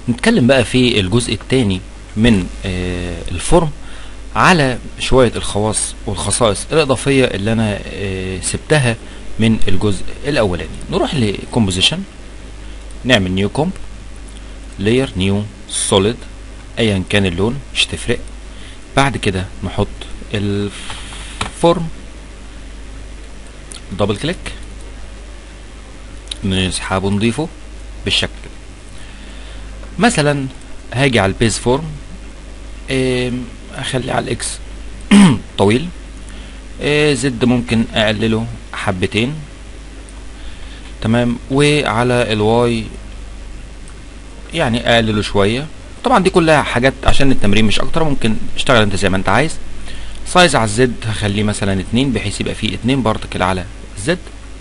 نتكلم بقى في الجزء الثاني من آه، الفورم على شوية الخواص والخصائص الإضافية اللي أنا آه، سبتها من الجزء الأولاني نروح لكومبوزيشن نعمل نيو كومب لاير نيو سوليد ايا كان اللون مش تفرق بعد كده نحط الفورم دبل كليك نسحبه نضيفه بالشكل ده مثلا هاجي على البيز فورم آم، اخلي على الاكس طويل آه، زد ممكن اقلله حبتين تمام وعلى الواي يعني اقلله شويه طبعا دي كلها حاجات عشان التمرين مش اكتر ممكن اشتغل انت زي ما انت عايز سايز على الزد هخليه مثلا اتنين بحيث يبقى فيه اتنين بارتكل على الزد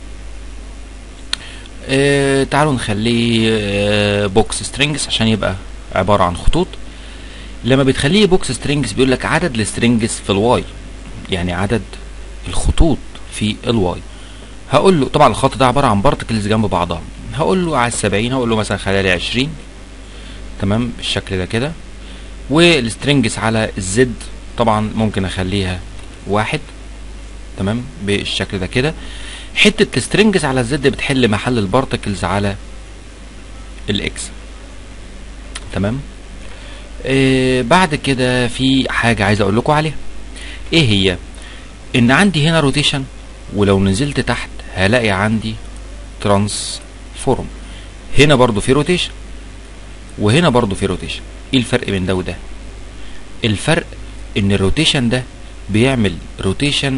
اه تعالوا نخليه اه بوكس سترينجز عشان يبقى عبارة عن خطوط لما بتخليه بوكس سترينجز بيقول لك عدد السترينجز في الواي يعني عدد الخطوط في الواي هقول له طبعا الخط ده عبارة عن بارتكلز جنب بعضها هقول له على السبعين هقول له مثلا خلالي عشرين تمام بالشكل ده كده والسترنجز على الزد طبعا ممكن اخليها واحد تمام بالشكل ده كده حته السترنجز على الزد بتحل محل البارتكلز على الاكس تمام آه بعد كده في حاجه عايز اقول لكم عليها ايه هي ان عندي هنا روتيشن ولو نزلت تحت هلاقي عندي ترانسفورم هنا برضو في روتيشن وهنا برضو في روتيشن ايه الفرق بين ده وده الفرق ان الروتيشن ده بيعمل روتيشن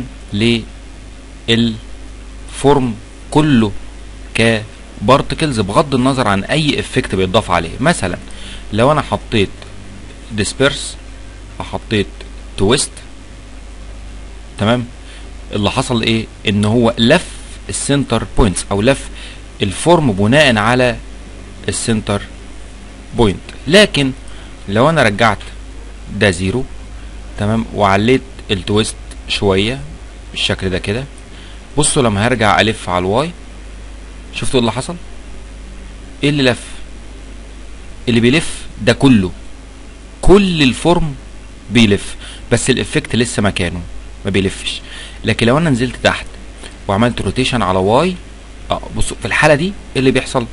للفورم كله كبارتكلز بغض النظر عن اي افكت بيتضاف عليه مثلا لو انا حطيت ديسبيرس حطيت تويست تمام اللي حصل ايه ان هو لف السنتر بوينتس او لف الفورم بناء على السنتر بوينت لكن لو انا رجعت ده زيرو تمام وعليت التويست شويه بالشكل ده كده بصوا لما هرجع الف على الواي شفتوا اللي حصل ايه اللي لف اللي بيلف ده كله كل الفورم بيلف بس الافكت لسه مكانه ما بيلفش لكن لو انا نزلت تحت وعملت روتيشن على واي اه بصوا في الحاله دي ايه اللي بيحصل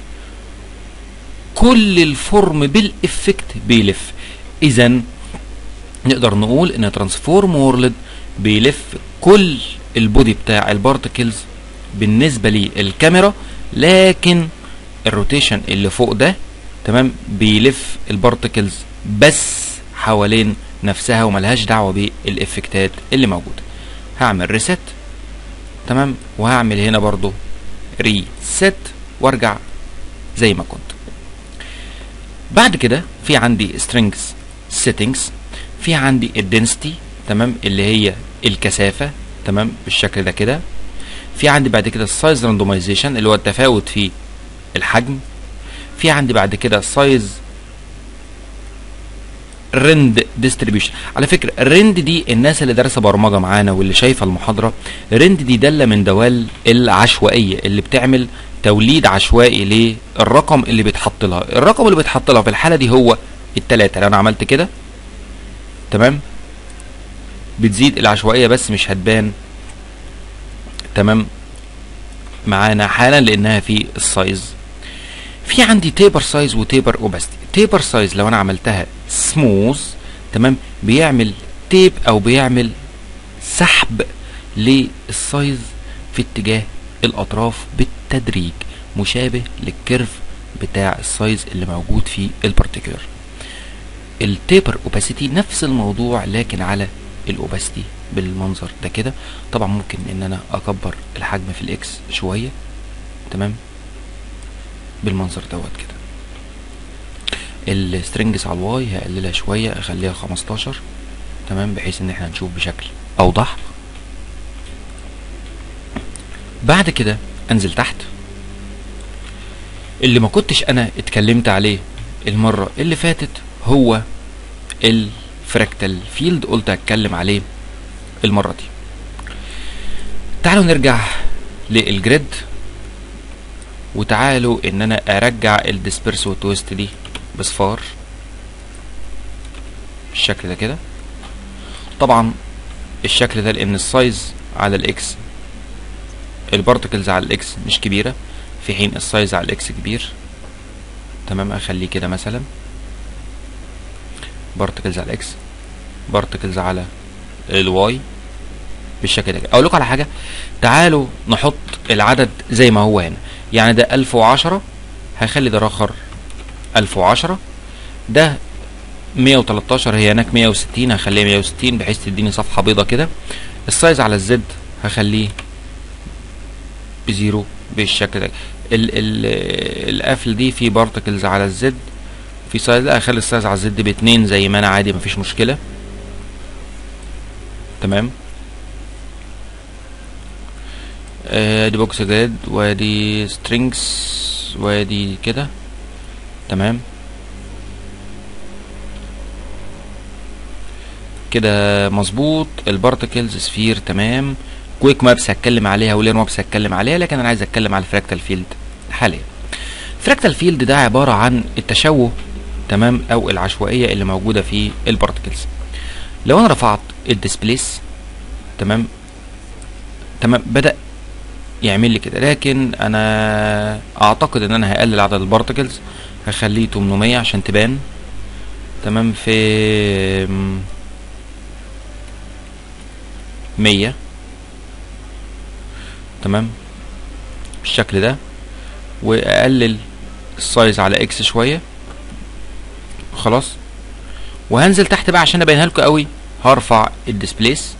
كل الفورم بالافكت بيلف اذا نقدر نقول ان ترانسفورم وورلد بيلف كل البودي بتاع البارتكلز بالنسبه للكاميرا لكن الروتيشن اللي فوق ده تمام بيلف البارتكلز بس حوالين نفسها وملهاش دعوه بالافكتات اللي موجوده هعمل ريست تمام وهعمل هنا برضو ريست وارجع زي ما كنت بعد كده في عندي strings settings في عندي الدنسيتي تمام اللي هي الكثافة تمام بالشكل ده كده في عندي بعد كده السايز راندومايزيشن اللي هو التفاوت في الحجم في عندي بعد كده السايز رند ديستريبيوشن على فكره الرند دي الناس اللي دارسه برمجه معانا واللي شايفه المحاضره الرند دي داله من دوال العشوائيه اللي بتعمل توليد عشوائي للرقم اللي بيتحط لها الرقم اللي بيتحط لها في الحاله دي هو التلاتة لو انا عملت كده تمام بتزيد العشوائيه بس مش هتبان تمام معانا حالا لانها في السايز في عندي تيبر سايز وتيبر اوباستي تيبر سايز لو انا عملتها سموث تمام بيعمل تيب او بيعمل سحب للسايز في اتجاه الاطراف بالتدريج مشابه للكيرف بتاع السايز اللي موجود في البارتيكولر التيبر اوباسيتي نفس الموضوع لكن على الاوباسيتي بالمنظر ده كده طبعا ممكن ان انا اكبر الحجم في الاكس شويه تمام بالمنظر دوت كده السترنجز على الواي هقللها شويه اخليها 15 تمام بحيث ان احنا نشوف بشكل اوضح بعد كده انزل تحت اللي ما كنتش انا اتكلمت عليه المره اللي فاتت هو الفراكتال فيلد قلت هتكلم عليه المره دي تعالوا نرجع للجريد وتعالوا ان انا ارجع الديسبرس والتويست دي بصفار بالشكل ده كده طبعا الشكل ده لان السايز على الاكس البارتكلز على الاكس مش كبيرة في حين السايز على الاكس كبير تمام اخليه كده مثلا بارتكلز على الاكس بارتكلز على الواي بالشكل ده كده. اقول لكم على حاجه تعالوا نحط العدد زي ما هو هنا يعني ده 1010 هخلي ده اخر 1010 ده 113 هي هناك 160 هخليها 160 بحيث تديني صفحه بيضه كده السايز على الزد هخليه بزيرو بالشكل ده ال ال القفل دي في بارتكلز على الزد في سايز لا اخلي السايز على الزد باتنين زي ما انا عادي مفيش مشكله تمام ادي بوكس جريد وادي سترينجز وادي كده تمام كده مظبوط البارتكلز سفير تمام كويك مابس هتكلم عليها ولير مابس هتكلم عليها لكن انا عايز اتكلم على الفراكتال فيلد حاليا الفراكتال فيلد ده عباره عن التشوه تمام او العشوائيه اللي موجوده في البارتكلز لو انا رفعت الديسبليس تمام تمام بدا يعمل لي كده لكن انا اعتقد ان انا هقلل عدد البارتكلز هخليه 800 عشان تبان تمام في 100 تمام بالشكل ده واقلل السايز على اكس شويه خلاص وهنزل تحت بقى عشان ابينها لكم قوي هرفع الديسبليس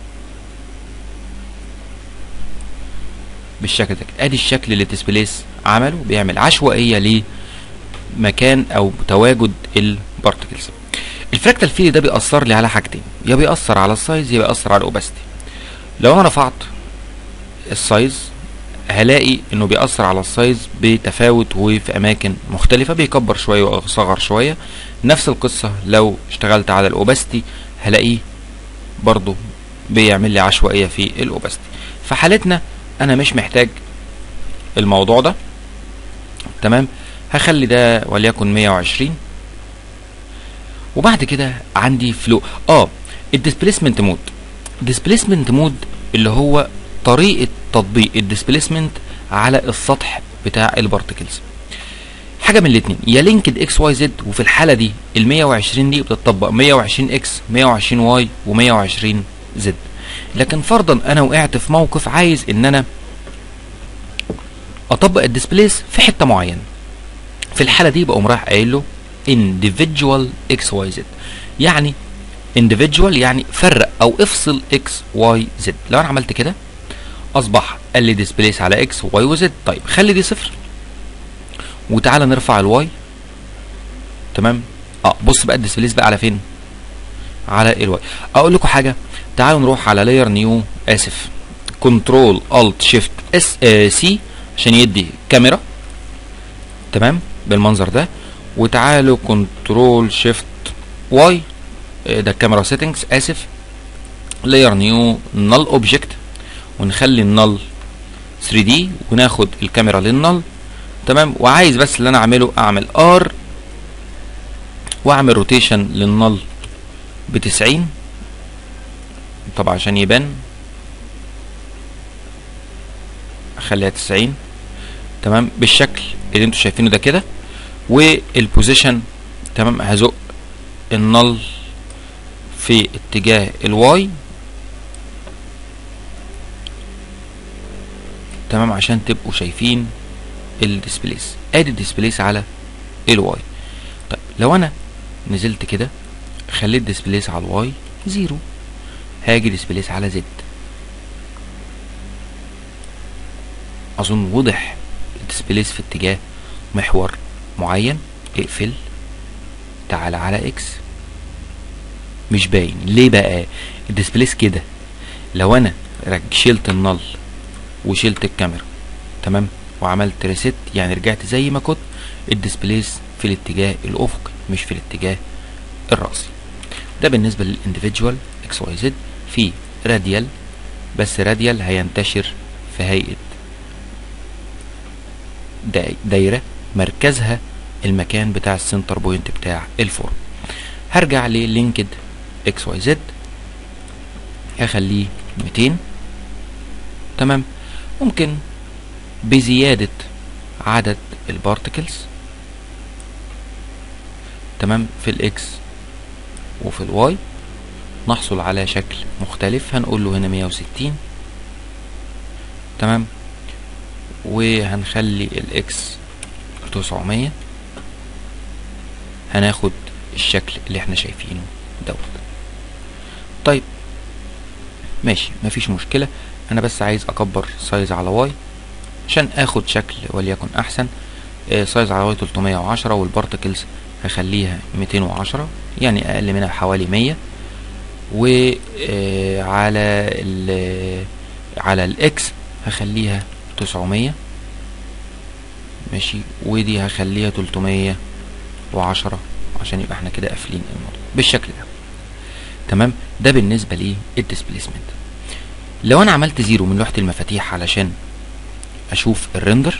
بالشكل ده ادي الشكل اللي الديسبليس عمله بيعمل عشوائيه لمكان او تواجد البارتكلز الفراكتال فيلد ده بيأثر لي على حاجتين يا بيأثر على السايز يا بيأثر على الاوباستي لو انا رفعت السايز هلاقي انه بيأثر على السايز بتفاوت وفي اماكن مختلفة بيكبر شوية ويصغر شوية نفس القصة لو اشتغلت على الاوباستي هلاقيه برضو بيعمل لي عشوائية في الاوباستي فحالتنا انا مش محتاج الموضوع ده تمام هخلي ده وليكن 120 وبعد كده عندي فلو اه الديسبليسمنت مود ديسبليسمنت مود اللي هو طريقه تطبيق الديسبليسمنت على السطح بتاع البارتكلز حاجه من الاثنين يا لينكد اكس واي زد وفي الحاله دي ال 120 دي بتطبق 120 اكس 120 واي و120 زد لكن فرضا انا وقعت في موقف عايز ان انا اطبق الديسبليس في حته معينه في الحاله دي بقوم رايح قايل له individual x y z يعني individual يعني فرق او افصل x y z لو انا عملت كده اصبح قال لي ديسبليس على x y و z طيب خلي دي صفر وتعالى نرفع الواي تمام اه بص بقى الديسبليس بقى على فين على الواي اقول لكم حاجه تعالوا نروح على لاير نيو اسف كنترول الت شيفت اس سي عشان يدي كاميرا تمام بالمنظر ده وتعالوا كنترول شيفت واي ده الكاميرا سيتنجز اسف لاير نيو نل اوبجكت ونخلي النل 3 دي وناخد الكاميرا للنل تمام وعايز بس اللي انا اعمله اعمل ار واعمل روتيشن للنل ب 90 طبعا عشان يبان اخليها 90 تمام بالشكل اللي انتوا شايفينه ده كده والبوزيشن تمام هزق النل في اتجاه الواي تمام عشان تبقوا شايفين الديسبليس ادي الديسبليس على الواي طيب لو انا نزلت كده خليت ديسبليس على الواي زيرو هاجي ديسبليس على زد اظن وضح الديسبليس في اتجاه محور معين اقفل تعال على اكس مش باين ليه بقى الديسبليس كده لو انا شلت النل وشلت الكاميرا تمام وعملت ريست يعني رجعت زي ما كنت الديسبليس في الاتجاه الافقي مش في الاتجاه الرأسي ده بالنسبة للانديفيدوال اكس واي زد في راديال بس راديال هينتشر في هيئة دايرة مركزها المكان بتاع السنتر بوينت بتاع الفورم هرجع للينكد اكس واي زد هخليه 200 تمام ممكن بزيادة عدد البارتكلز تمام في الاكس وفي الواي نحصل على شكل مختلف هنقول له هنا 160 تمام وهنخلي الاكس 900 هناخد الشكل اللي احنا شايفينه دوت طيب ماشي مفيش مشكلة انا بس عايز اكبر سايز على واي عشان اخد شكل وليكن احسن آه سايز على واي 310 والبارتكلز هخليها 210 يعني اقل منها بحوالي 100 وعلى ال على الاكس هخليها 900 ماشي ودي هخليها 310 عشان يبقى احنا كده قافلين الموضوع بالشكل ده تمام ده بالنسبه للديسبيسمنت لو انا عملت زيرو من لوحه المفاتيح علشان اشوف الريندر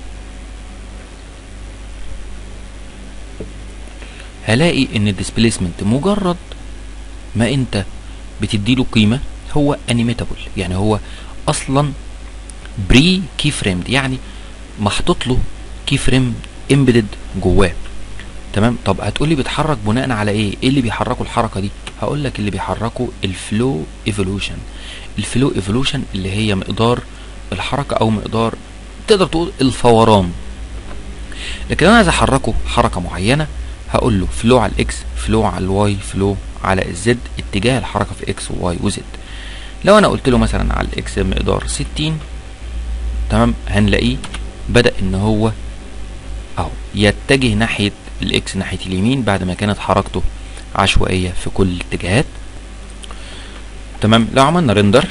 هلاقي ان الديسبيسمنت مجرد ما انت بتديله قيمه هو انيميتابل يعني هو اصلا بري كي فريمد يعني محطوط له كي فريم امبيدد جواه تمام طب هتقولي بيتحرك بناء على ايه ايه اللي بيحركه الحركه دي هقول لك اللي بيحركه الفلو ايفولوشن الفلو ايفولوشن اللي هي مقدار الحركه او مقدار تقدر تقول الفوران لكن انا عايز احركه حركه معينه هقول له فلو على الاكس فلو على الواي فلو على الزد اتجاه الحركه في اكس وواي وزد لو انا قلت له مثلا على الاكس مقدار 60 تمام هنلاقيه بدا ان هو اهو يتجه ناحيه الاكس ناحيه اليمين بعد ما كانت حركته عشوائيه في كل الاتجاهات تمام لو عملنا ريندر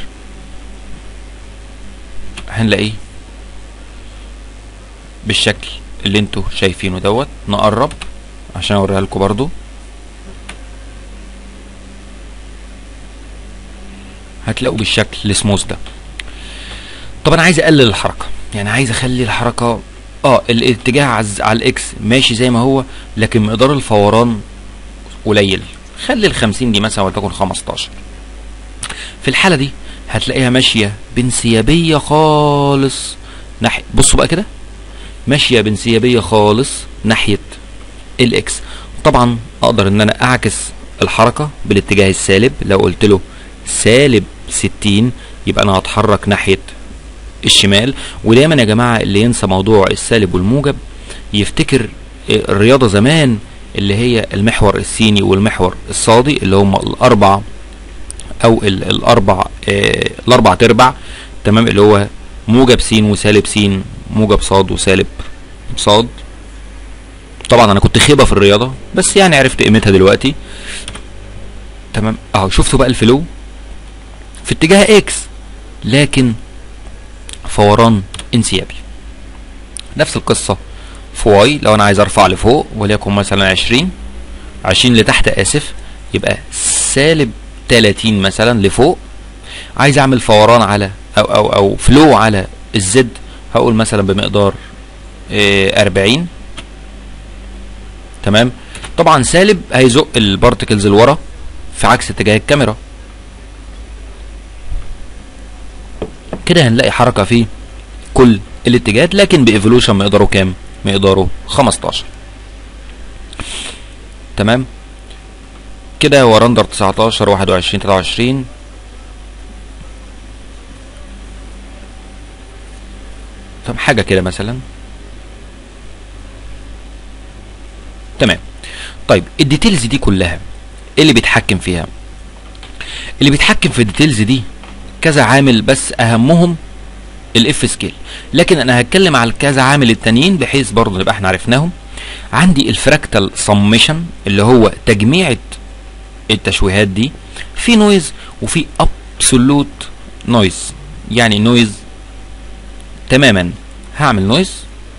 هنلاقيه بالشكل اللي انتوا شايفينه دوت نقرب عشان اوريها لكم برضو هتلاقوا بالشكل السموث ده طب انا عايز اقلل الحركه يعني عايز اخلي الحركه اه الاتجاه عز على الاكس ماشي زي ما هو لكن مقدار الفوران قليل خلي ال 50 دي مثلا ولتكن 15 في الحاله دي هتلاقيها ماشيه بانسيابيه خالص ناحيه بصوا بقى كده ماشيه بانسيابيه خالص ناحيه الاكس طبعا اقدر ان انا اعكس الحركه بالاتجاه السالب لو قلت له سالب 60 يبقى انا هتحرك ناحيه الشمال ودايما يا جماعه اللي ينسى موضوع السالب والموجب يفتكر الرياضه زمان اللي هي المحور السيني والمحور الصادي اللي هم الاربع او ال الاربع آه الاربع تربع تمام اللي هو موجب س وسالب س موجب صاد وسالب صاد طبعا انا كنت خيبه في الرياضه بس يعني عرفت قيمتها دلوقتي تمام اهو شفتوا بقى الفلو في اتجاه اكس لكن فوران انسيابي نفس القصة في واي لو انا عايز ارفع لفوق وليكن مثلا عشرين عشرين لتحت اسف يبقى سالب تلاتين مثلا لفوق عايز اعمل فوران على او او او فلو على الزد هقول مثلا بمقدار اربعين تمام طبعا سالب هيزق البارتكلز لورا في عكس اتجاه الكاميرا كده هنلاقي حركة في كل الاتجاهات لكن بايفولوشن مقداره كام مقداره 15 تمام كده هو رندر 19 21 23 طب حاجة كده مثلا تمام طيب الديتيلز دي كلها ايه اللي بيتحكم فيها اللي بيتحكم في الديتيلز دي كذا عامل بس اهمهم الاف سكيل لكن انا هتكلم على كذا عامل التانيين بحيث برضه نبقى احنا عرفناهم عندي الفراكتال سميشن اللي هو تجميعة التشويهات دي في نويز وفي ابسولوت نويز يعني نويز تماما هعمل نويز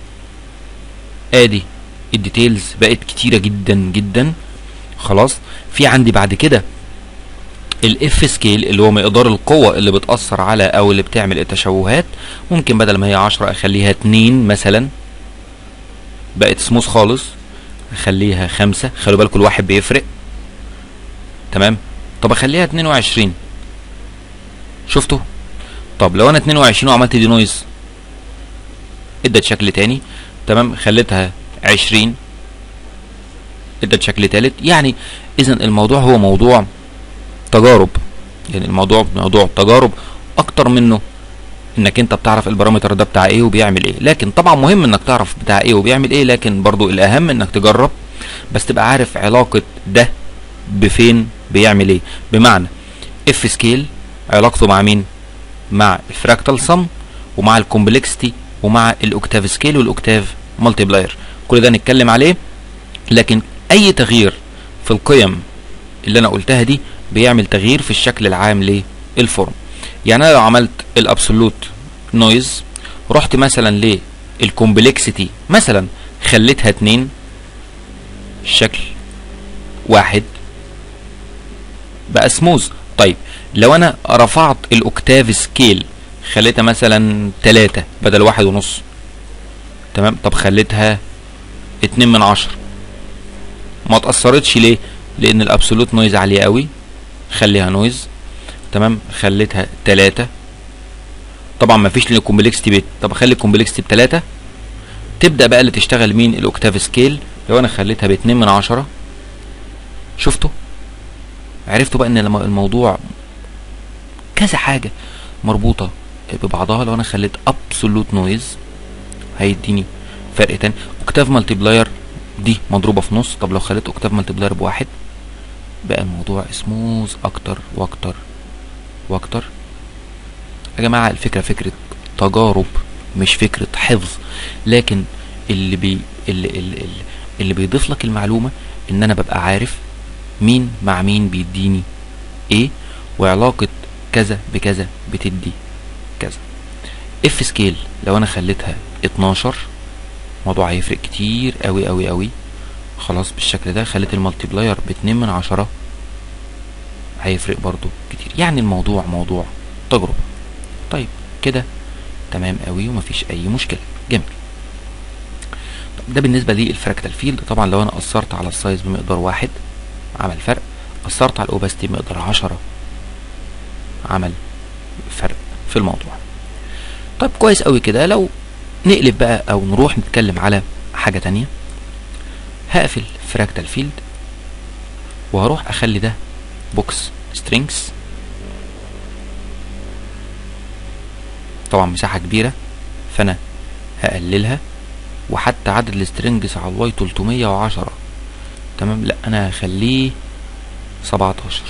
ادي الديتيلز بقت كتيره جدا جدا خلاص في عندي بعد كده الاف سكيل اللي هو مقدار القوة اللي بتأثر على او اللي بتعمل التشوهات ممكن بدل ما هي 10 اخليها 2 مثلا بقت سموث خالص اخليها خمسة خلوا بالكم الواحد بيفرق تمام طب اخليها 22 شفتوا طب لو انا 22 وعملت دي نويز ادت شكل تاني تمام خليتها 20 ادت شكل تالت يعني اذا الموضوع هو موضوع تجارب يعني الموضوع موضوع تجارب اكتر منه انك انت بتعرف البارامتر ده بتاع ايه وبيعمل ايه لكن طبعا مهم انك تعرف بتاع ايه وبيعمل ايه لكن برضو الاهم انك تجرب بس تبقى عارف علاقة ده بفين بيعمل ايه بمعنى اف سكيل علاقته مع مين مع الفراكتال سم ومع الكومبلكسيتي ومع الاوكتاف سكيل والاوكتاف مالتيبلاير كل ده نتكلم عليه لكن اي تغيير في القيم اللي انا قلتها دي بيعمل تغيير في الشكل العام للفورم يعني انا لو عملت الابسولوت نويز رحت مثلا للكومبلكسيتي مثلا خليتها اتنين الشكل واحد بقى سموز طيب لو انا رفعت الاوكتاف سكيل خليتها مثلا تلاتة بدل واحد ونص تمام طب خليتها اتنين من عشرة ما اتأثرتش ليه لان الابسولوت نويز عالية قوي خليها نويز تمام خليتها تلاتة طبعا ما فيش الكومبلكسيتي بيت طب اخلي الكومبلكسيتي بتلاتة تبدا بقى اللي تشتغل مين الاوكتاف سكيل لو انا خليتها باتنين من عشرة شفتوا عرفتوا بقى ان الموضوع كذا حاجة مربوطة ببعضها لو انا خليت ابسولوت نويز هيديني فرق تاني اوكتاف مالتيبلاير دي مضروبة في نص طب لو خليت اوكتاف مالتيبلاير بواحد بقى الموضوع سموز اكتر واكتر واكتر يا جماعة الفكرة فكرة تجارب مش فكرة حفظ لكن اللي بي اللي, اللي, اللي بيضيف لك المعلومة ان انا ببقى عارف مين مع مين بيديني ايه وعلاقة كذا بكذا بتدي كذا اف سكيل لو انا خليتها 12 الموضوع هيفرق كتير قوي قوي قوي خلاص بالشكل ده خليت المالتيبلاير باتنين من عشرة هيفرق برضو كتير يعني الموضوع موضوع تجربة طيب كده تمام قوي ومفيش اي مشكلة جميل طب ده بالنسبة للفراكتال فيلد طبعا لو انا اثرت على السايز بمقدار واحد عمل فرق اثرت على الاوباستي بمقدار عشرة عمل فرق في الموضوع طيب كويس قوي كده لو نقلب بقى او نروح نتكلم على حاجة تانية هقفل فراكتال فيلد وهروح اخلي ده بوكس سترينجز طبعا مساحة كبيرة فانا هقللها وحتى عدد السترينجز على الواي 310 تمام لا انا هخليه 17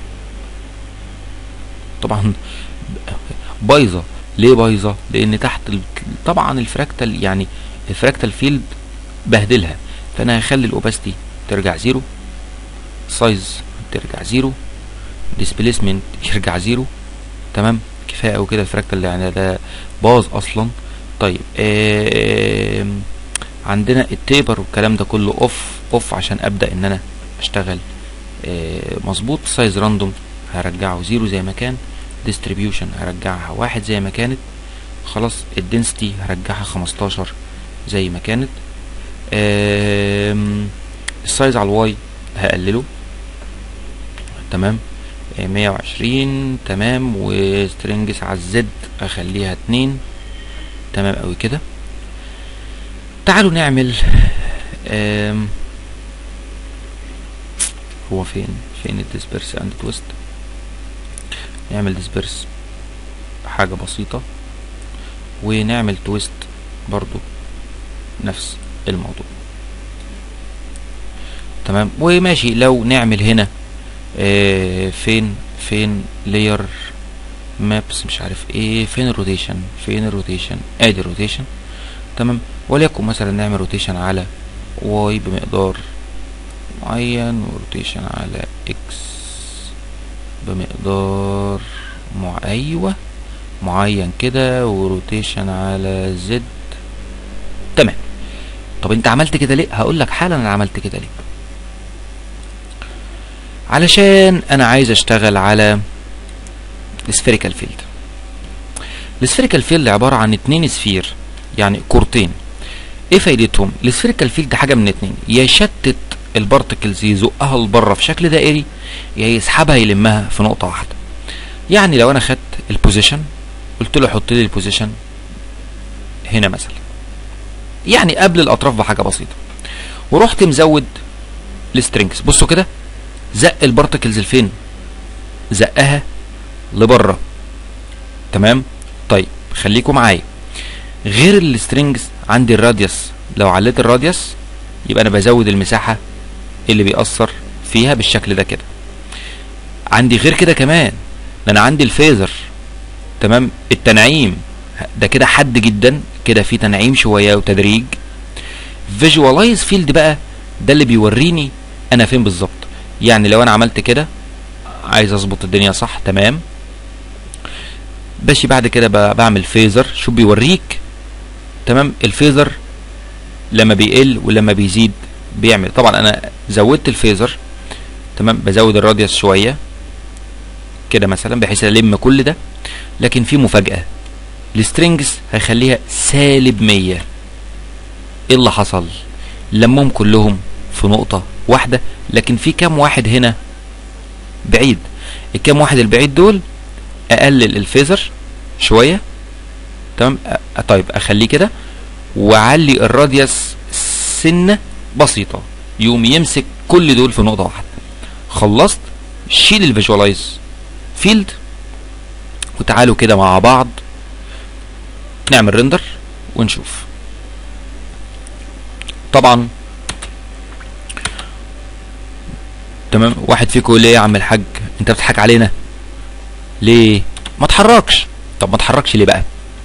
طبعا بايظه ليه بايظه لان تحت ال... طبعا الفراكتال يعني الفراكتال فيلد بهدلها فانا هخلي الاوباستي ترجع زيرو سايز ترجع زيرو ديسبيسمنت يرجع زيرو تمام كفايه قوي كده الفراكتال يعني ده باظ اصلا طيب آه عندنا التيبر والكلام ده كله اوف اوف عشان ابدا ان انا اشتغل آه مظبوط سايز راندوم هرجعه زيرو زي ما كان ديستريبيوشن هرجعها واحد زي ما كانت خلاص الدنسيتي هرجعها خمستاشر زي ما كانت السايز على الواي هقلله تمام مية وعشرين تمام وسترنجس على الزد اخليها اتنين تمام اوي كده تعالوا نعمل هو فين فين الديسبرس اند تويست نعمل ديسبرس حاجة بسيطة ونعمل تويست برضو نفس الموضوع تمام وماشي لو نعمل هنا آه فين فين لاير مابس مش عارف ايه فين الروتيشن فين الروتيشن ادي الروتيشن تمام وليكن مثلا نعمل روتيشن على واي بمقدار معين وروتيشن على اكس بمقدار مع ايوه معين كده وروتيشن على زد تمام طب انت عملت كده ليه هقول لك حالا انا عملت كده ليه علشان انا عايز اشتغل على السفيريكال فيلد السفيريكال فيلد عباره عن اتنين سفير يعني كورتين ايه فايدتهم السفيريكال فيلد حاجه من اتنين يا يشتت البارتكلز يزقها لبره في شكل دائري يا يسحبها يلمها في نقطه واحده يعني لو انا خدت البوزيشن قلت له حط لي البوزيشن هنا مثلا يعني قبل الاطراف بحاجه بسيطه ورحت مزود السترينجز بصوا كده زق البارتكلز لفين زقها لبره تمام طيب خليكم معايا غير السترينجز عندي الراديوس لو عليت الراديوس يبقى انا بزود المساحه اللي بيأثر فيها بالشكل ده كده عندي غير كده كمان ده انا عندي الفيزر تمام التنعيم ده كده حد جدا كده في تنعيم شويه وتدريج فيجوالايز فيلد بقى ده اللي بيوريني انا فين بالظبط يعني لو انا عملت كده عايز اظبط الدنيا صح تمام ماشي بعد كده ب- بعمل فيزر شو بيوريك تمام الفيزر لما بيقل ولما بيزيد بيعمل طبعا انا زودت الفيزر تمام بزود الراديوس شويه كده مثلا بحيث الم كل ده لكن في مفاجاه السترينجز هيخليها سالب 100 ايه اللي حصل لمهم كلهم في نقطه واحده لكن في كام واحد هنا بعيد الكام واحد البعيد دول اقلل الفيزر شويه تمام أ- طيب اخليه كده واعلي الراديوس سنه بسيطه يقوم يمسك كل دول في نقطه واحده خلصت شيل الفيجوالايز فيلد وتعالوا كده مع بعض نعمل ريندر ونشوف طبعا تمام واحد فيكم يقول لي ايه يا عم الحاج انت بتضحك علينا ليه ما تحركش طب ما تحركش ليه بقى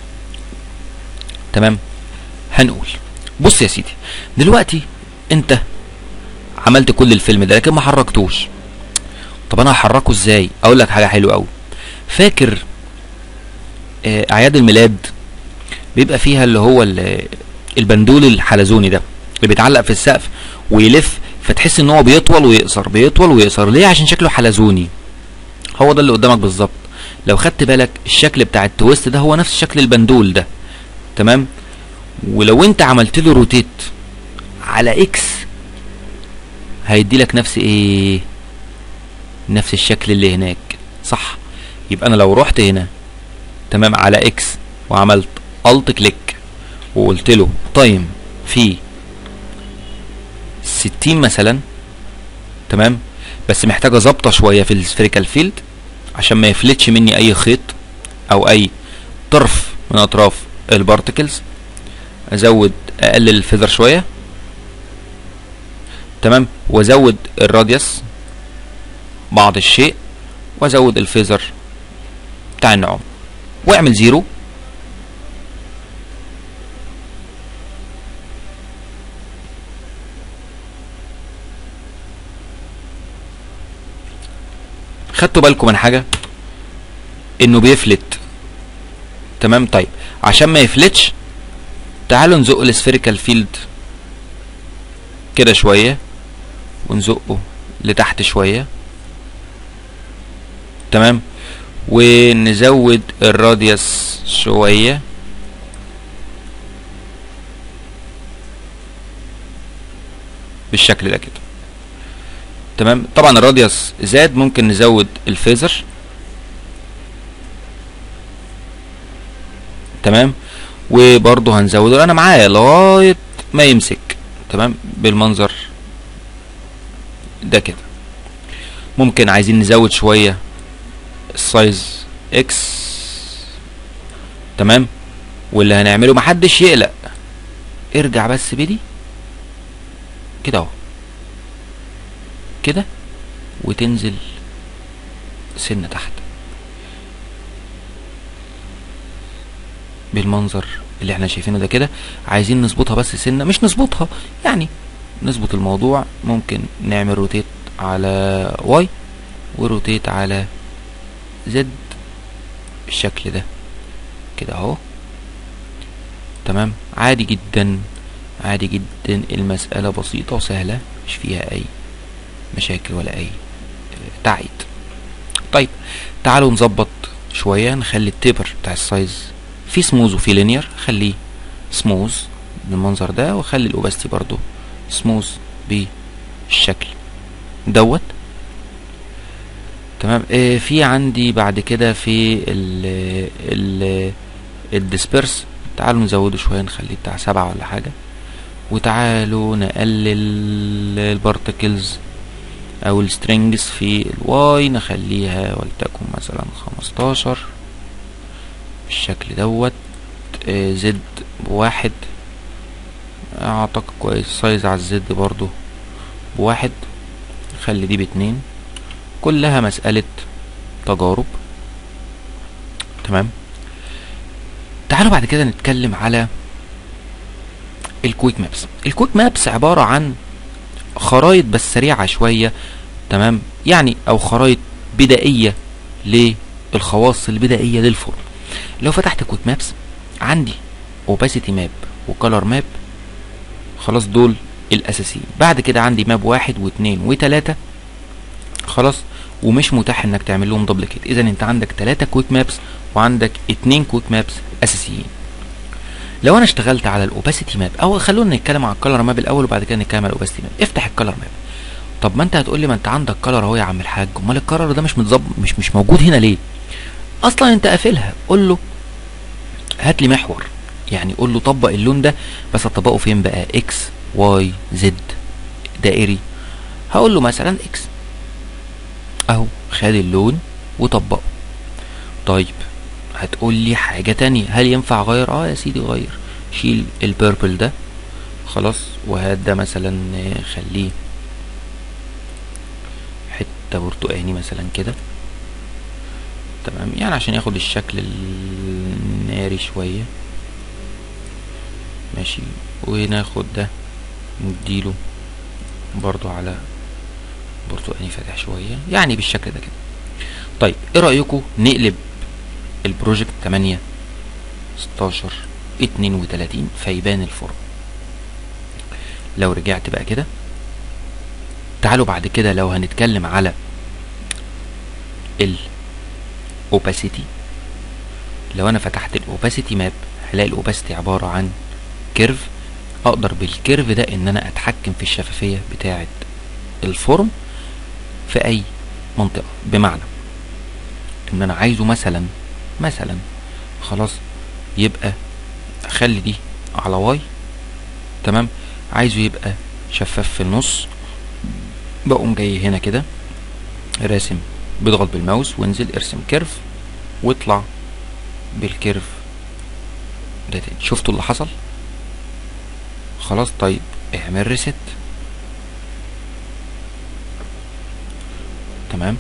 تمام هنقول بص يا سيدي دلوقتي انت عملت كل الفيلم ده لكن ما حركتوش طب انا هحركه ازاي اقول لك حاجه حلوه قوي فاكر آه، اعياد الميلاد بيبقى فيها اللي هو ال- البندول الحلزوني ده اللي بيتعلق في السقف ويلف فتحس ان هو بيطول ويقصر بيطول ويقصر ليه عشان شكله حلزوني هو ده اللي قدامك بالظبط لو خدت بالك الشكل بتاع التويست ده هو نفس شكل البندول ده تمام ولو انت عملت له روتيت على اكس هيدي لك نفس ايه نفس الشكل اللي هناك صح يبقى انا لو رحت هنا تمام على اكس وعملت الت كليك وقلت له تايم في 60 مثلا تمام بس محتاجه ظبطه شويه في السفيريكال فيلد عشان ما يفلتش مني اي خيط او اي طرف من اطراف البارتكلز ازود اقلل الفيذر شويه تمام وازود الراديوس بعض الشيء وازود الفيذر بتاع النعوم واعمل زيرو خدتوا بالكم من حاجه انه بيفلت تمام طيب عشان ما يفلتش تعالوا نزق السفيريكال فيلد كده شويه ونزقه لتحت شويه تمام ونزود الراديوس شويه بالشكل ده كده تمام طبعا الراديوس زاد ممكن نزود الفيزر تمام وبرضه هنزوده انا معايا لغايه ما يمسك تمام بالمنظر ده كده ممكن عايزين نزود شويه السايز اكس تمام واللي هنعمله محدش يقلق ارجع بس بدي كده اهو كده وتنزل سنة تحت بالمنظر اللي احنا شايفينه ده كده عايزين نظبطها بس سنة مش نظبطها يعني نظبط الموضوع ممكن نعمل روتيت على واي وروتيت على زد بالشكل ده كده اهو تمام عادي جدا عادي جدا المسألة بسيطة وسهلة مش فيها أي مشاكل ولا أي تعقيد طيب تعالوا نظبط شوية نخلي التيبر بتاع السايز في سموز وفي لينير خليه سموز بالمنظر ده واخلي الاوباستي برضو سموث بالشكل دوت تمام آه في عندي بعد كده في ال ال الديسبرس تعالوا نزوده شويه نخليه بتاع سبعة ولا حاجه وتعالوا نقلل البارتكلز او السترينجز في الواي نخليها ولتكن مثلا خمستاشر بالشكل دوت آه زد بواحد اعتقد كويس سايز على الزد برضو بواحد خلي دي باتنين كلها مسألة تجارب تمام تعالوا بعد كده نتكلم على الكويك مابس الكويك مابس عبارة عن خرايط بس سريعة شوية تمام يعني او خرايط بدائية للخواص البدائية للفورم لو فتحت كويك مابس عندي اوباسيتي ماب وكالر ماب خلاص دول الاساسيين بعد كده عندي ماب واحد واثنين وثلاثة خلاص ومش متاح انك تعمل لهم دوبليكيت اذا انت عندك ثلاثة كويك مابس وعندك اتنين كويك مابس اساسيين لو انا اشتغلت على الاوباسيتي ماب او خلونا نتكلم على الكالر ماب الاول وبعد كده نتكلم على الاوباسيتي ماب افتح الكالر ماب طب ما انت هتقول لي ما انت عندك كالر اهو يا عم الحاج امال الكالر ده مش متظبط مش مش موجود هنا ليه اصلا انت قافلها قول له هات لي محور يعني قول له طبق اللون ده بس هتطبقه فين بقى اكس واي زد دائري هقول له مثلا اكس اهو خد اللون وطبقه طيب هتقول لي حاجة تانية هل ينفع اغير اه يا سيدي غير شيل البيربل ده خلاص وهات ده مثلا خليه حتة برتقاني مثلا كده تمام يعني عشان ياخد الشكل الناري شوية ماشي وناخد ده نديله برضو على برتقاني فاتح شوية يعني بالشكل ده كده طيب ايه رأيكم نقلب البروجكت 8 16 32 فيبان الفورم لو رجعت بقى كده تعالوا بعد كده لو هنتكلم على ال opacity لو انا فتحت الاوباسيتي ماب هلاقي الاوباسيتي عبارة عن كيرف اقدر بالكيرف ده ان انا اتحكم في الشفافية بتاعة الفورم في اي منطقة بمعنى ان انا عايزه مثلا مثلا خلاص يبقى اخلي دي على واي تمام عايزه يبقى شفاف في النص بقوم جاي هنا كده راسم بضغط بالماوس وانزل ارسم كيرف واطلع بالكيرف ده تاني شفتوا اللي حصل خلاص طيب اعمل ريست تمام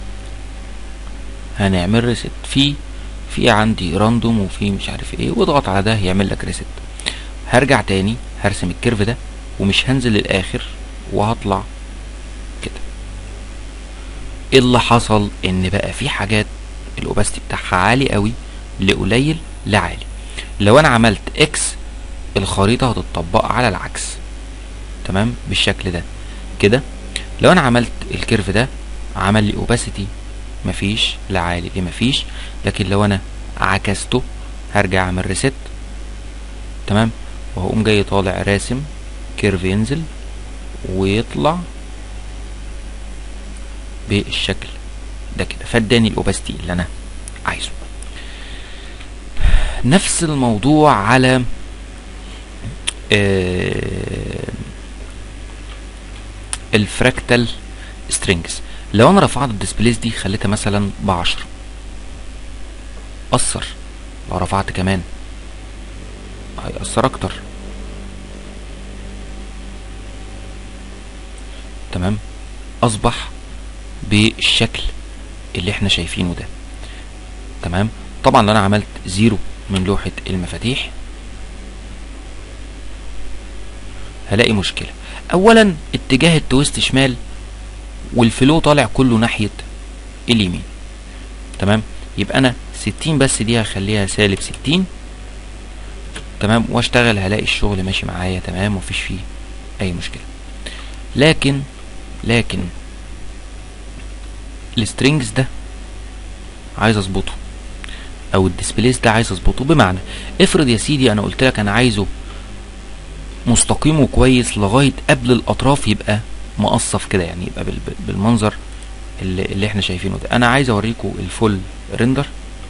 هنعمل ريست في في عندي راندوم وفي مش عارف ايه واضغط على ده يعمل لك ريست هرجع تاني هرسم الكيرف ده ومش هنزل للاخر وهطلع كده ايه اللي حصل ان بقى في حاجات الاوباستي بتاعها عالي قوي لقليل لعالي لو انا عملت اكس الخريطه هتطبق على العكس تمام بالشكل ده كده لو انا عملت الكيرف ده عمل لي اوباسيتي مفيش لا عالي ليه مفيش لكن لو انا عكسته هرجع اعمل ريست تمام وهقوم جاي طالع راسم كيرف ينزل ويطلع بالشكل ده كده فاداني الاوباستي اللي انا عايزه نفس الموضوع على آه الفراكتال سترينجز لو انا رفعت الديسبليس دي خليتها مثلا بعشرة اثر لو رفعت كمان هيأثر اكتر تمام اصبح بالشكل اللي احنا شايفينه ده تمام طبعا لو انا عملت زيرو من لوحة المفاتيح هلاقي مشكلة اولا اتجاه التويست شمال والفلو طالع كله ناحية اليمين تمام يبقى انا ستين بس دي هخليها سالب ستين تمام واشتغل هلاقي الشغل ماشي معايا تمام مفيش فيه اي مشكلة لكن لكن السترينجز ده عايز اظبطه او الديسبليس ده عايز اظبطه بمعنى افرض يا سيدي انا قلت لك انا عايزه مستقيم وكويس لغايه قبل الاطراف يبقى مقصف كده يعني يبقى بال- بالمنظر اللي, اللي احنا شايفينه ده انا عايز اوريكم الفول ريندر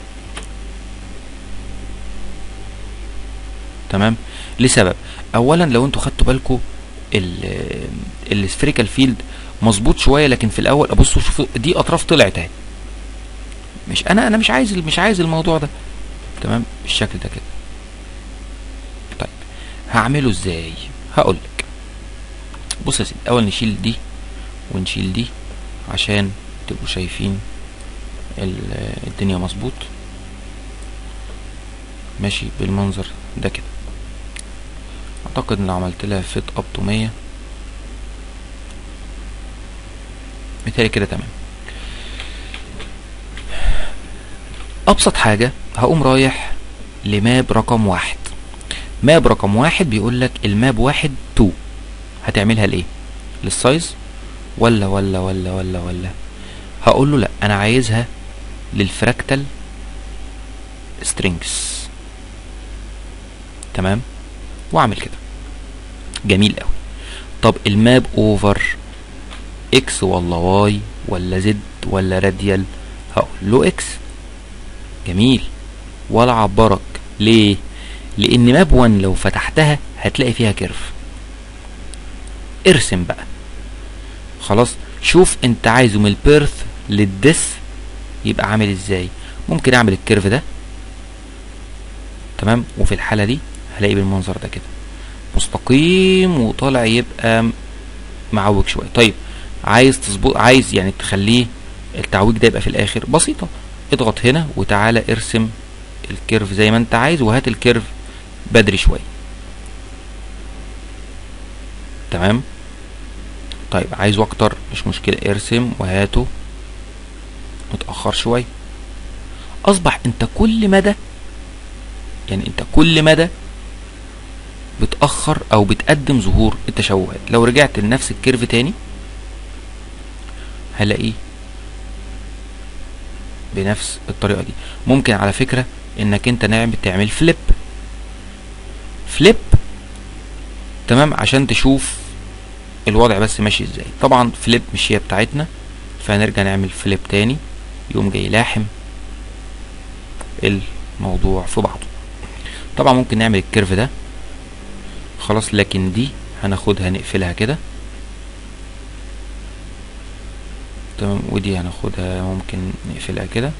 تمام لسبب اولا لو انتوا خدتوا بالكم السفيريكال فيلد مظبوط شويه لكن في الاول ابصوا شوفوا دي اطراف طلعت اهي مش انا انا مش عايز مش عايز الموضوع ده تمام بالشكل ده كده طيب هعمله ازاي هقول لك بص يا سيدي اول نشيل دي ونشيل دي عشان تبقوا شايفين ال- الدنيا مظبوط ماشي بالمنظر ده كده اعتقد ان لو عملت لها فيت اب تو 100 متهيألي كده تمام ابسط حاجة هقوم رايح لماب رقم واحد ماب رقم واحد بيقول لك الماب واحد تو هتعملها لايه للسايز ولا ولا ولا ولا ولا هقول له لا انا عايزها للفراكتال سترينجز تمام واعمل كده جميل قوي طب الماب اوفر اكس ولا واي ولا زد ولا راديال هقول له اكس جميل ولا عبرك ليه لان ماب 1 لو فتحتها هتلاقي فيها كيرف ارسم بقى خلاص شوف انت عايزه من البيرث للدس يبقى عامل ازاي ممكن اعمل الكيرف ده تمام وفي الحاله دي هلاقي بالمنظر ده كده مستقيم وطالع يبقى معوج شويه طيب عايز تظبط عايز يعني تخليه التعويج ده يبقى في الاخر بسيطه اضغط هنا وتعالى ارسم الكيرف زي ما انت عايز وهات الكيرف بدري شويه تمام طيب عايزه اكتر مش مشكله ارسم وهاته متاخر شويه اصبح انت كل مدى يعني انت كل مدى بتأخر أو بتقدم ظهور التشوهات لو رجعت لنفس الكيرف تاني هلاقيه بنفس الطريقة دي ممكن على فكرة انك انت نعمل تعمل فليب فليب تمام عشان تشوف الوضع بس ماشي ازاي طبعا فليب مش هي بتاعتنا فهنرجع نعمل فليب تاني يقوم جاي لاحم الموضوع في بعضه طبعا ممكن نعمل الكيرف ده خلاص لكن دي هناخدها نقفلها كده تمام ودي هناخدها ممكن نقفلها كده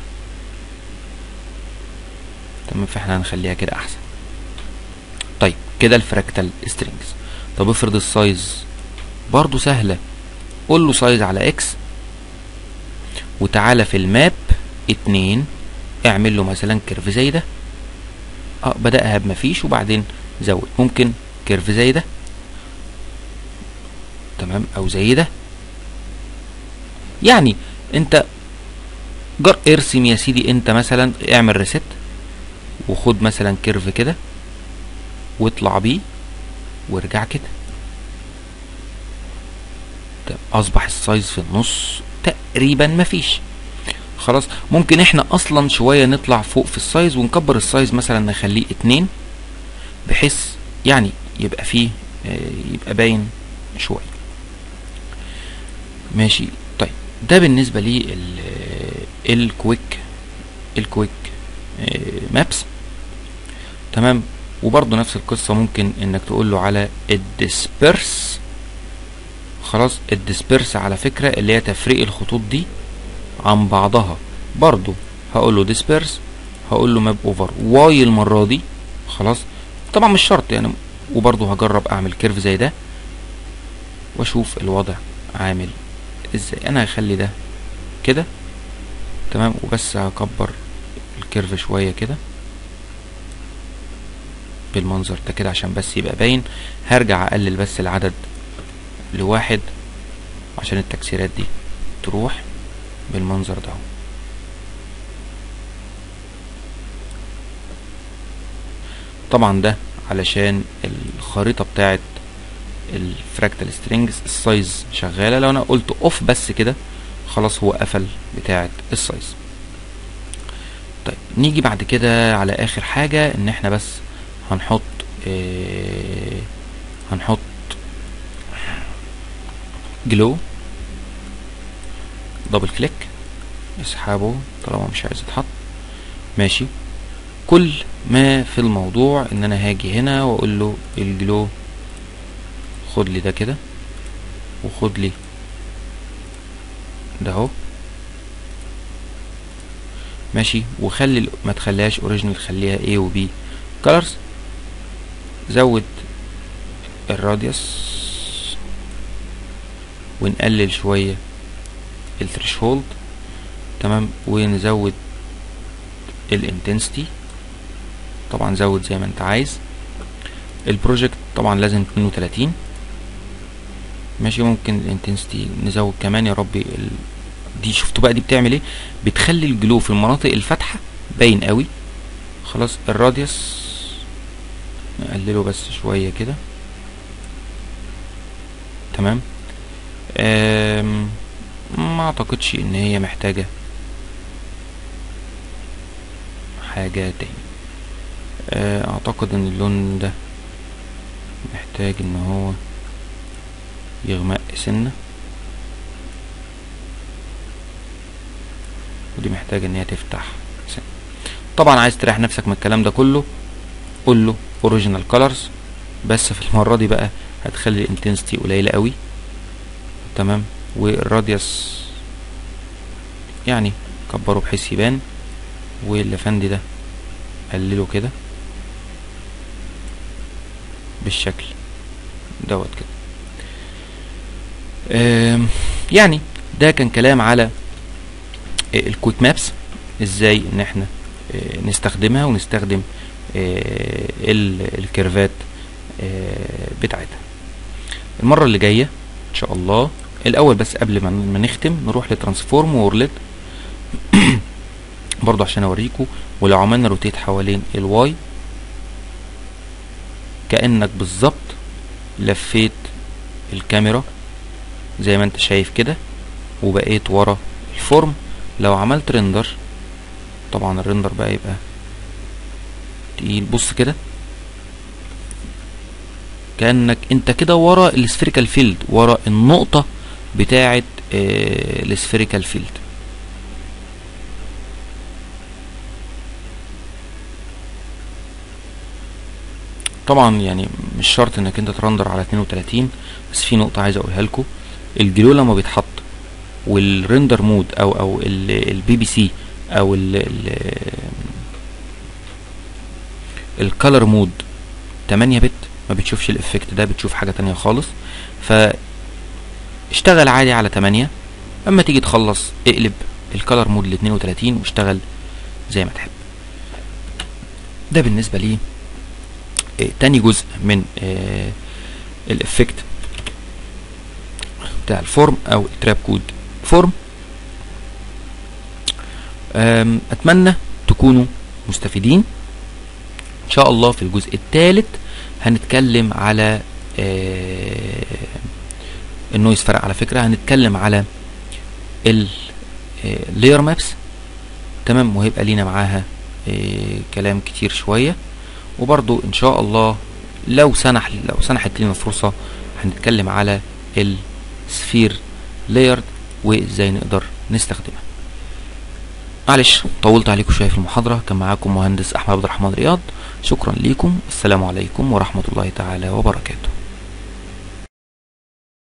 تمام فاحنا هنخليها كده احسن طيب كده الفراكتال سترينجز طب افرض السايز برضو سهلة قول له سايز على اكس وتعالى في الماب اتنين اعمل له مثلا كيرف زي ده اه بدأها بمفيش وبعدين زود ممكن كيرف زي ده تمام او زي ده يعني انت جر ارسم يا سيدي انت مثلا اعمل ريست وخد مثلا كيرف كده واطلع بيه وارجع كده طب اصبح السايز في النص تقريبا مفيش خلاص ممكن احنا اصلا شوية نطلع فوق في السايز ونكبر السايز مثلا نخليه اتنين بحيث يعني يبقى فيه آه، يبقى باين شوية ماشي طيب ده بالنسبة لي ال- الكويك الكويك آه، مابس تمام وبرضه نفس القصة ممكن انك تقول له على الديسبرس خلاص الديسبرس على فكرة اللي هي تفريق الخطوط دي عن بعضها برضه هقول له ديسبرس هقول له ماب اوفر واي المرة دي خلاص طبعا مش شرط يعني وبرضه هجرب اعمل كيرف زي ده واشوف الوضع عامل ازاي انا هخلي ده كده تمام وبس هكبر الكيرف شوية كده بالمنظر ده كده عشان بس يبقى باين هرجع اقلل بس العدد لواحد عشان التكسيرات دي تروح بالمنظر ده اهو. طبعا ده علشان الخريطة بتاعت الفراكتال سترينجز السايز شغالة لو انا قلت اوف بس كده خلاص هو قفل بتاعت السايز طيب نيجي بعد كده على اخر حاجة ان احنا بس هنحط اه هنحط جلو دبل كليك اسحبه طالما مش عايز يتحط ماشي كل ما في الموضوع ان انا هاجي هنا واقول له الجلو خد لي ده كده وخد لي ده اهو ماشي وخلي ال- ما تخليهاش اوريجينال خليها A و B colors زود الراديوس ونقلل شوية الثريشولد تمام ونزود الانتنسيتي طبعا زود زي ما انت عايز البروجكت طبعا لازم 32 ماشي ممكن الانتنسيتي نزود كمان يا ربي ال... دي شفتوا بقى دي بتعمل ايه بتخلي الجلو في المناطق الفاتحه باين قوي خلاص الراديوس نقلله بس شويه كده تمام أم... ما اعتقدش ان هي محتاجه حاجه تاني أه، اعتقد ان اللون ده محتاج ان هو يغمق سنه ودي محتاجه ان هي تفتح سنة. طبعا عايز تريح نفسك من الكلام ده كله قول له اوريجينال كولرز بس في المره دي بقى هتخلي الانتنسيتي قليله قوي تمام والراديوس يعني كبره بحيث يبان واللفندي ده قلله كده بالشكل دوت كده آم، يعني ده كان كلام على الكويك مابس ازاي ان احنا آه، نستخدمها ونستخدم آه، ال- الكيرفات آه، بتاعتها المره اللي جايه ان شاء الله الاول بس قبل ما ما نختم نروح لترانسفورم وورلد برضو عشان اوريكم ولو عملنا روتيت حوالين الواي كانك بالظبط لفيت الكاميرا زي ما انت شايف كده وبقيت ورا الفورم لو عملت ريندر طبعا الريندر بقى يبقى تقيل بص كده كانك انت كده ورا السفيريكال فيلد ورا النقطه بتاعه آه السفيريكال فيلد طبعا يعني مش شرط انك انت ترندر على 32 بس في نقطه عايز اقولها لكم الجلو لما بيتحط والريندر مود او او البي بي سي او الكالر مود 8 بت ما بتشوفش الافكت ده بتشوف حاجه تانية خالص ف اشتغل عادي على 8 اما تيجي تخلص اقلب الكالر مود ل 32 واشتغل زي ما تحب ده بالنسبه لي اه تاني جزء من اه الافكت بتاع الفورم او التراب كود فورم اتمنى تكونوا مستفيدين ان شاء الله في الجزء الثالث هنتكلم على النويز فرق على فكره هنتكلم على اللاير مابس تمام وهيبقى لينا معاها كلام كتير شويه وبرضو ان شاء الله لو سنح لو سنحت لنا فرصه هنتكلم على السفير لايرد وازاي نقدر نستخدمها معلش طولت عليكم شويه في المحاضره كان معاكم مهندس احمد عبد الرحمن رياض شكرا ليكم السلام عليكم ورحمه الله تعالى وبركاته